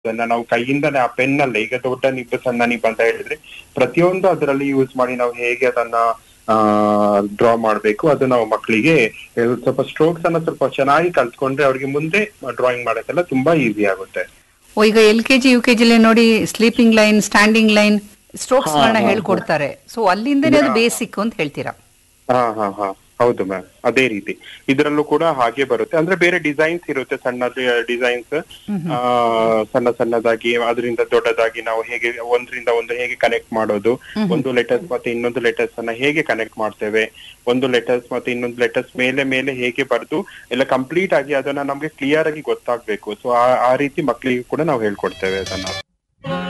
ಅದನ್ನ ನಾವು ಕೈಯಿಂದನೇ ಆ ಪೆನ್ ಅಲ್ಲೇ ಈಗ ದೊಡ್ಡ ನಿಬ್ಬು ಸಣ್ಣ ನಿಬ್ಬು ಅಂತ ಹೇಳಿದ್ರೆ ಪ್ರತಿಯೊಂದು ಅದರಲ್ಲಿ ಯೂಸ್ ಮಾಡಿ ನಾವು ಹೇಗೆ ಅದನ್ನ ಡ್ರಾ ಮಾಡ್ಬೇಕು ಅದು ನಾವು ಮಕ್ಕಳಿಗೆ ಸ್ವಲ್ಪ ಸ್ಟ್ರೋಕ್ಸ್ ಅನ್ನ ಸ್ವಲ್ಪ ಚೆನ್ನಾಗಿ ಕಲ್ತ್ಕೊಂಡ್ರೆ ಅವ್ರಿಗೆ ಮುಂದೆ ಡ್ರಾಯಿಂಗ್ ಮಾಡೋಕ್ಕೆಲ್ಲ ತುಂಬಾ ಈಸಿ ಆಗುತ್ತೆ ಓ, ಈಗ L K G U K ಜಿಲಿ ನೋಡಿ sleeping line standing line strokes ಗಳನ್ನ ಹಾ, ಹಾ, ಹೇಳ್ಕೊಡ್ತಾರೆ ಸೊ ಅಲ್ಲಿಂದನೇ ಅದು ಬೇಸಿಕ್ ಅಂತ ಹೇಳ್ತೀರಾ ಹಾ ಹಾ ಹಾ ಹೌದು ಮ್ಯಾಮ್ ಅದೇ ರೀತಿ ಇದರಲ್ಲೂ ಕೂಡ ಹಾಗೆ ಬರುತ್ತೆ ಅಂದ್ರೆ ಬೇರೆ ಡಿಸೈನ್ಸ್ ಇರುತ್ತೆ ಸಣ್ಣ ಡಿಸೈನ್ಸ್ ಸಣ್ಣ ಸಣ್ಣದಾಗಿ ಅದರಿಂದ ದೊಡ್ಡದಾಗಿ ನಾವು ಹೇಗೆ ಒಂದರಿಂದ ಒಂದು ಹೇಗೆ ಕನೆಕ್ಟ್ ಮಾಡೋದು ಒಂದು ಲೆಟರ್ಸ್ ಮತ್ತೆ ಇನ್ನೊಂದು ಲೆಟರ್ಸ್ ಅನ್ನ ಹೇಗೆ ಕನೆಕ್ಟ್ ಮಾಡ್ತೇವೆ ಒಂದು ಲೆಟರ್ಸ್ ಮತ್ತೆ ಇನ್ನೊಂದು ಲೆಟರ್ಸ್ ಮೇಲೆ ಮೇಲೆ ಹೇಗೆ ಬರೆದು ಎಲ್ಲ ಕಂಪ್ಲೀಟ್ ಆಗಿ ಅದನ್ನ ನಮ್ಗೆ ಕ್ಲಿಯರ್ ಆಗಿ ಗೊತ್ತಾಗ್ಬೇಕು ಸೊ ಆ ರೀತಿ ಮಕ್ಕಳಿಗೂ ಕೂಡ ನಾವು ಹೇಳ್ಕೊಡ್ತೇವೆ ಅದನ್ನ